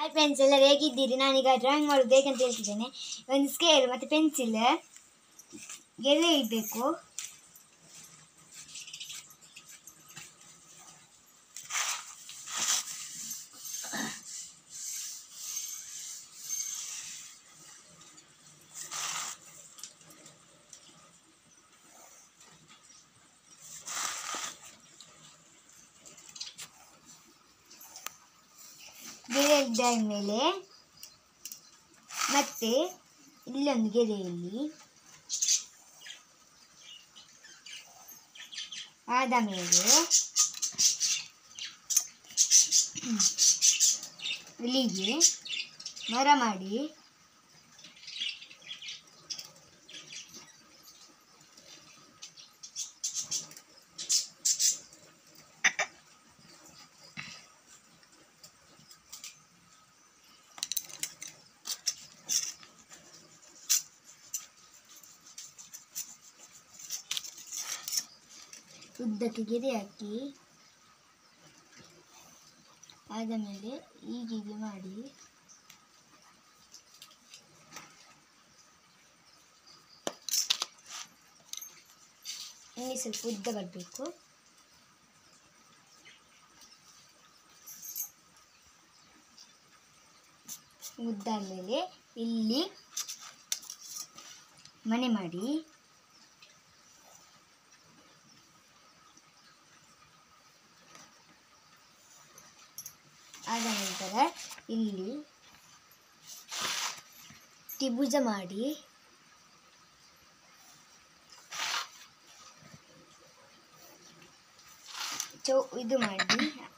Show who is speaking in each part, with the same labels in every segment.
Speaker 1: hi friends ಎಲ್ಲರೂ ಹೇಗಿದ್ದೀರಿ ನಾನೀಗ ಡ್ರಾಯಿಂಗ್ ಮಾಡೋದು ಹೇಗಂತ ಹೇಳ್ತಿದ್ದೇನೆ ಒಂದು ಸ್ಕೇಲ್ ಮತ್ತು ಪೆನ್ಸಿಲ್ ಗೆರೆ ಇಡಬೇಕು ಗೆರೆ ಇದ್ದಾದ್ಮೇಲೆ ಮತ್ತೆ ಇಲ್ಲೊಂದು ಗೆರೆಯಲ್ಲಿ ಆದ ಮೇಲೆ ಇಲ್ಲಿಗೆ ಮರ ಮಾಡಿ ಉದ್ದಕ್ಕೆ ಗೆರೆ ಹಾಕಿ ಆದ ಮೇಲೆ ಹೀಗೀಗೆ ಮಾಡಿ ಇಲ್ಲಿ ಸ್ವಲ್ಪ ಉದ್ದ ಬರಬೇಕು ಉದ್ದ ಆದಮೇಲೆ ಇಲ್ಲಿ ಮನೆ ಮಾಡಿ ಆದ ನಂತರ ಇಲ್ಲಿ ತ್ರಿಭುಜ ಮಾಡಿ ಚೌ ಇದು ಮಾಡಿ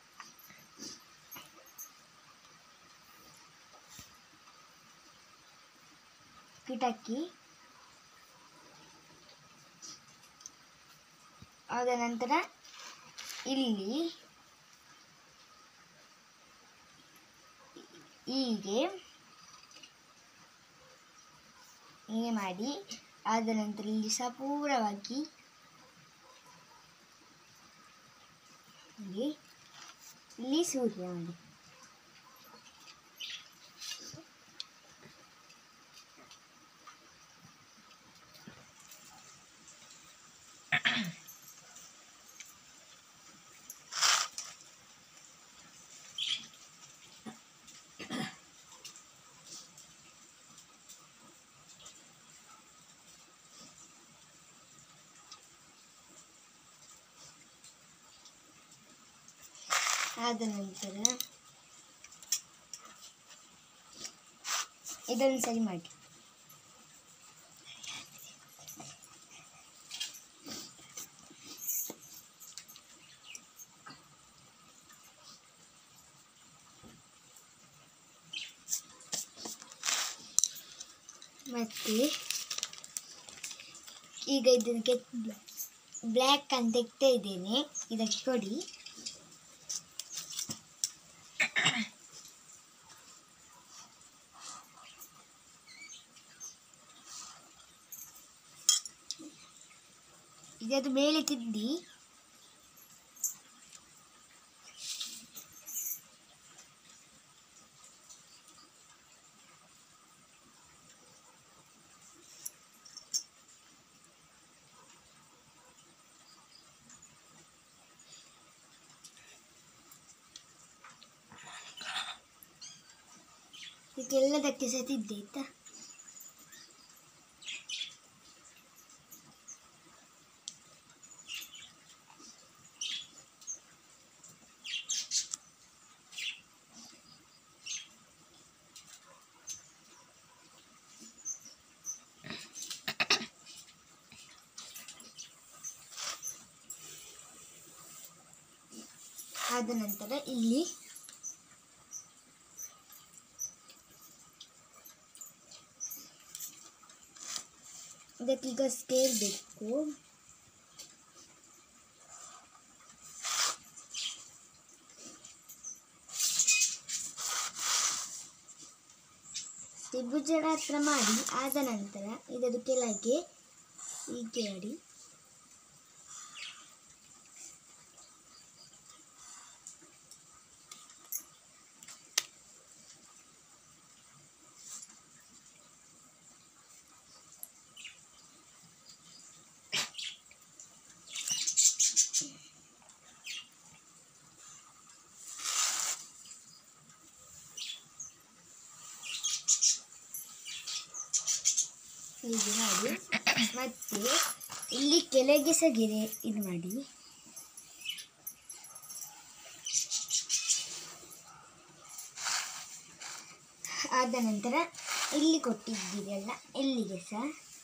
Speaker 1: ಕಿಟಕಿ ಆದ ನಂತರ ಇಲ್ಲಿ ಹೀಗೆ ಹೀಗೆ ಮಾಡಿ ಆದ ನಂತರ ಇಲ್ಲಿ ಸಪೂರವಾಗಿ ಇಲ್ಲಿ ಇಲ್ಲಿ ಸೂರ್ಯ ಮಾಡಿ ಆದ ನಂತರ ಇದನ್ನು ಸರಿ ಮಾಡಿ ಮತ್ತೆ ಈಗ ಇದಕ್ಕೆ ಬ್ಲ್ಯಾಕ್ ಅಂತ ತೆಗ್ತಾ ಇದ್ದೇನೆ ಇದಕ್ಕೆ ಕೊಡಿ ಇದದು ಮೇಲೆ ತಿದ್ದಿ ಇದೆಲ್ಲದಕ್ಕೆ ಸಹ ತಿದ್ದೆ ಆಯ್ತಾ ಆದ ನಂತರ ಇಲ್ಲಿ ಇದಕ್ಕೀಗ ಸ್ಕೇಲ್ ಬೇಕು ತ್ರಿಭುಜದ ಹತ್ರ ಮಾಡಿ ಆದ ನಂತರ ಇದರ ಕೆಳಗೆ ಹೀಗೆ ಮಾಡಿ ಹೀಗೆ ಮಾಡಿ ಮತ್ತೆ ಇಲ್ಲಿ ಕೆಳಗೆ ಸಹ ಗೆರೆ ಇದು ಮಾಡಿ ಆದ ನಂತರ ಇಲ್ಲಿ ಕೊಟ್ಟಿದ್ದೀರಲ್ಲ ಇಲ್ಲಿಗೆ ಸಹ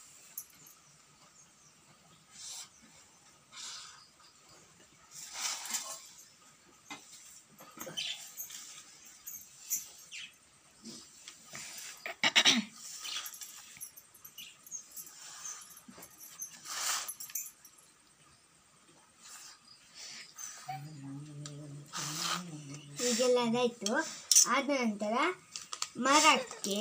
Speaker 1: ಹೀಗೆಲ್ಲ ಅದಾಯಿತು ಆದ ನಂತರ ಮರಕ್ಕೆ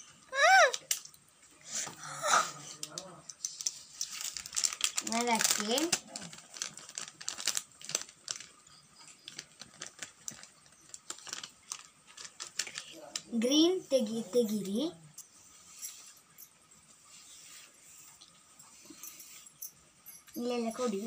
Speaker 1: ಮರಕ್ಕೆ ಗ್ರೀನ್ ತೆಗಿ ತೆಗಿರಿ ಇಲ್ಲೆಲ್ಲ ಕೊಡಿ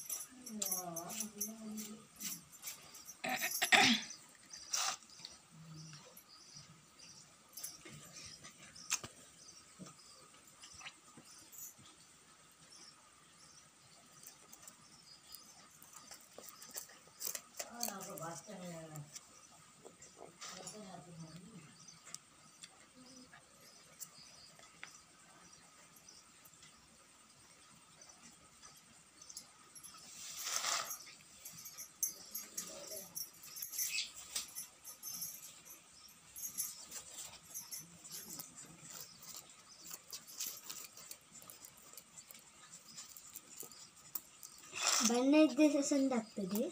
Speaker 1: ಬಣ್ಣ ಇದ್ದರೆ ಸಹ ಚಂದ ಆಗ್ತದೆ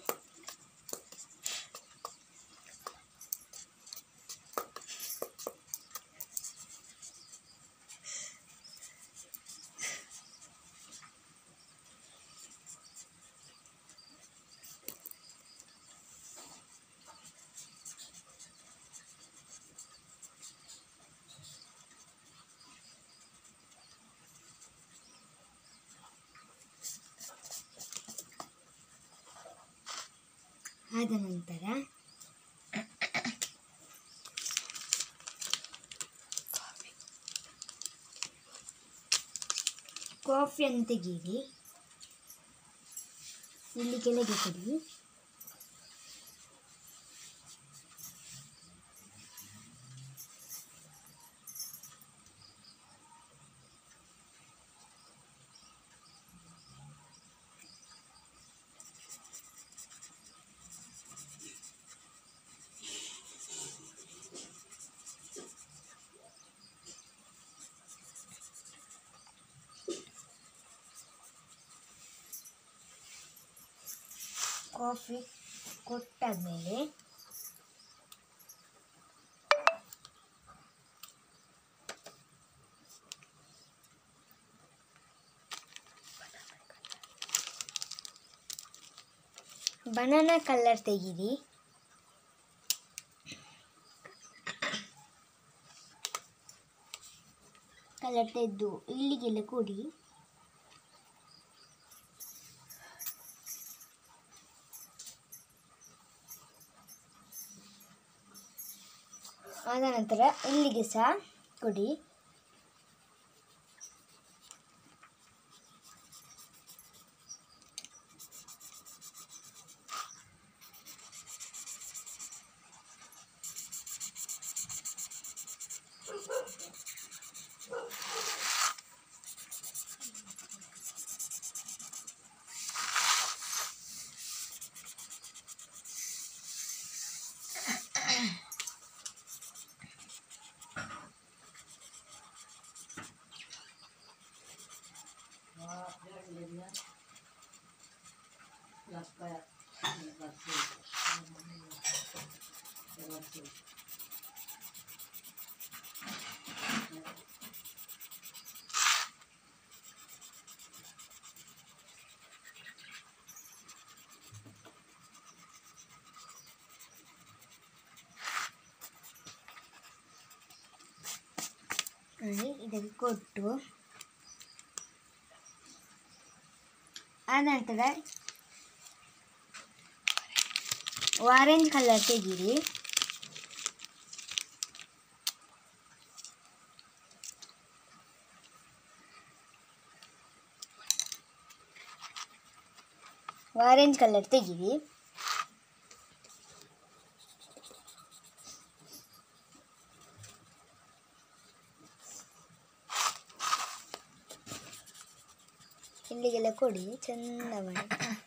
Speaker 1: ಆದ ನಂತರ ಕಾಫಿಯನ್ನು ತೆಗೀರಿ ಇಲ್ಲಿ ಕೆಳಗೆ ಕೊಡಿ ಕಾಫಿ ಕೊಟ್ಟಾದ್ಮೇಲೆ ಬನಾನಾ ಕಲರ್ ತೆಗೀರಿ ಕಲರ್ ತೆಗೆದು ಇಲ್ಲಿಗೆಲ್ಲ ಕೊಡಿ ಆದ ನಂತರ ಇಲ್ಲಿಗೆ ಸಹ ಕೊಡಿ ನೋಡಿ ಇದಕ್ಕೆ ಕೊಟ್ಟು ಆನಂತರ ಆರೆಂಜ್ ಕಲರ್ ತೆಗೀರಿ ಆರೆಂಜ್ ಕಲರ್ ತೆಗೀರಿ ಇಲ್ಲಿಗೆಲ್ಲ ಕೊಡಿ ಚಂದ ಮಾಡಿ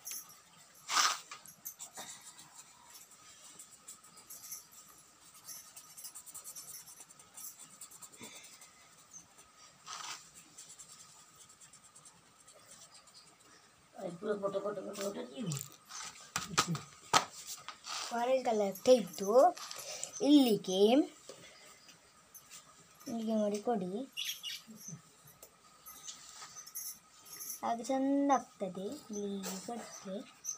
Speaker 1: ಆರೆಂಜ್ ಕಲರ್ ತೆಗೆದು ಇಲ್ಲಿಗೆ ಇಲ್ಲಿಗೆ ಮಾಡಿ ಕೊಡಿ ಅದು ಚಂದ ಆಗ್ತದೆ ಇಲ್ಲಿ ಕೊಟ್ಟರೆ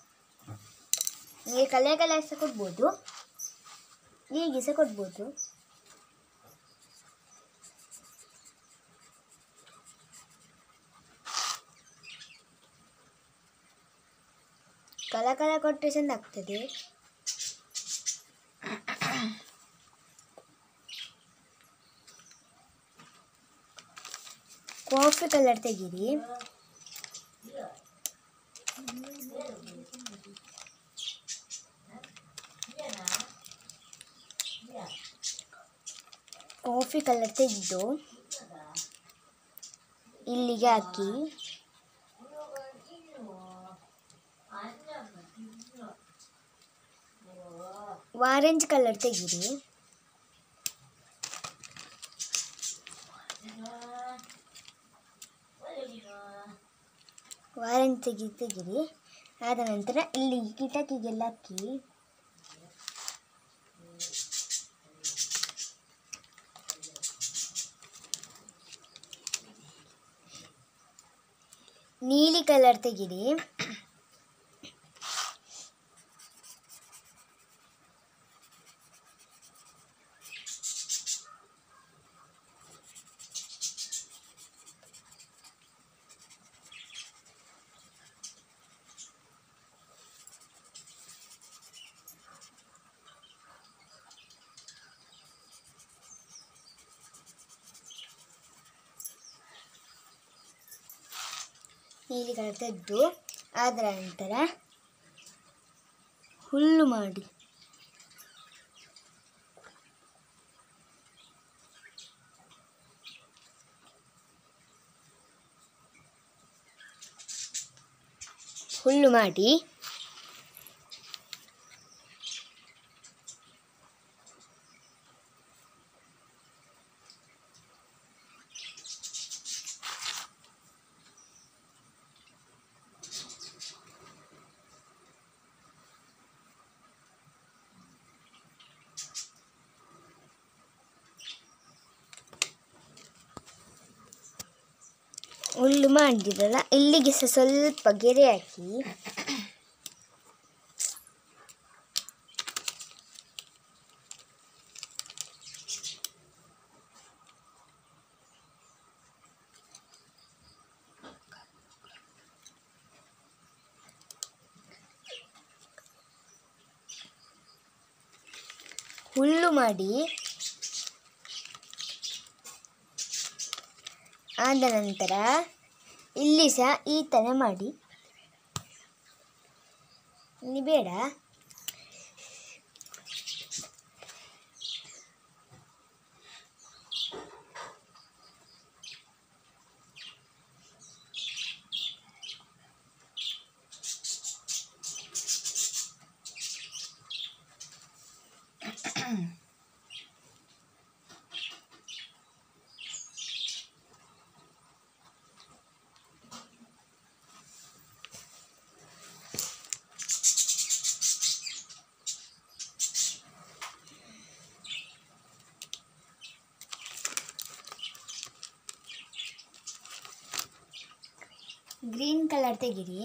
Speaker 1: ನಿಮಗೆ ಕಲರ್ ಕಲರ್ ಸಹ ಕೊಡ್ಬೋದು ಹೀಗೆ ಸಹ ಕೊಡ್ಬೋದು ಕಲರ್ ಕಲರ್ ಕೊಟ್ಟರೆ ಚಂದ ಆಗ್ತದೆ ಕಾಫಿ ಕಲರ್ ತೆಗೀರಿ ಕಾಫಿ ಕಲರ್ ತೆಗೆದು ಇಲ್ಲಿಗೆ ಹಾಕಿ ಆರೆಂಜ್ ಕಲರ್ ತೆಗೀರಿ ಆರೆಂಜ್ ತೆಗಿ ತೆಗೀರಿ ಆದ ನಂತರ ಇಲ್ಲಿ ಕಿಟಕಿಗೆಲ್ಲ ಹಾಕಿ ನೀಲಿ ಕಲರ್ ತೆಗೀರಿ ನೀಲಿ ಕಲರ್ ತೆಗೆದು ಅದರ ನಂತರ ಹುಲ್ಲು ಮಾಡಿ ಹುಲ್ಲು ಮಾಡಿ ಹುಲ್ಲು ಮಾಡಿರಲ್ಲ ಇಲ್ಲಿಗೆ ಸಹ ಸ್ವಲ್ಪ ಗೆರೆ ಹಾಕಿ ಹುಲ್ಲು ಮಾಡಿ ಆದ ನಂತರ ಇಲ್ಲಿ ಸಹ ಈ ಥರ ಮಾಡಿ ಇಲ್ಲಿ ಬೇಡ ಗ್ರೀನ್ ಕಲರ್ ತೆಗಿರಿ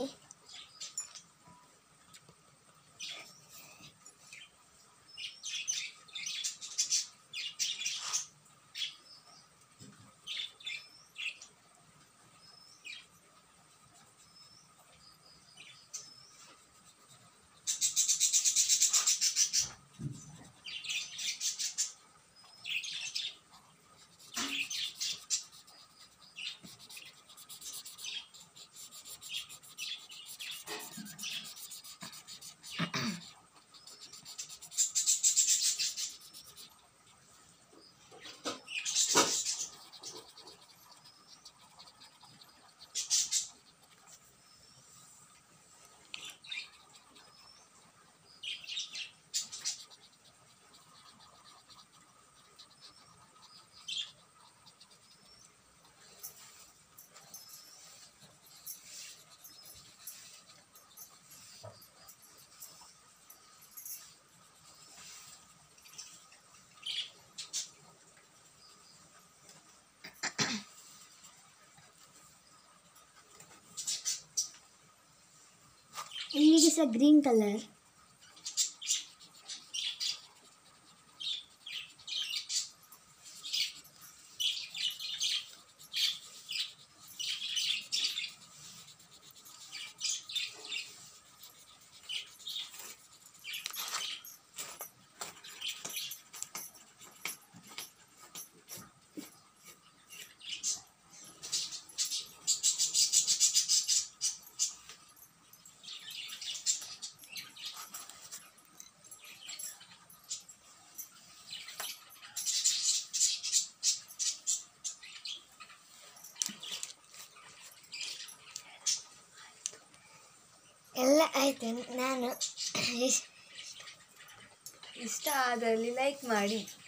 Speaker 1: ಸಹ ಗ್ರೀನ್ ಕಲರ್ ಎಲ್ಲ ಆಯ್ತು ನಾನು ಇಸ್-
Speaker 2: ಇಷ್ಟ ಆದಲ್ಲಿ ಲೈಕ್ ಮಾಡಿ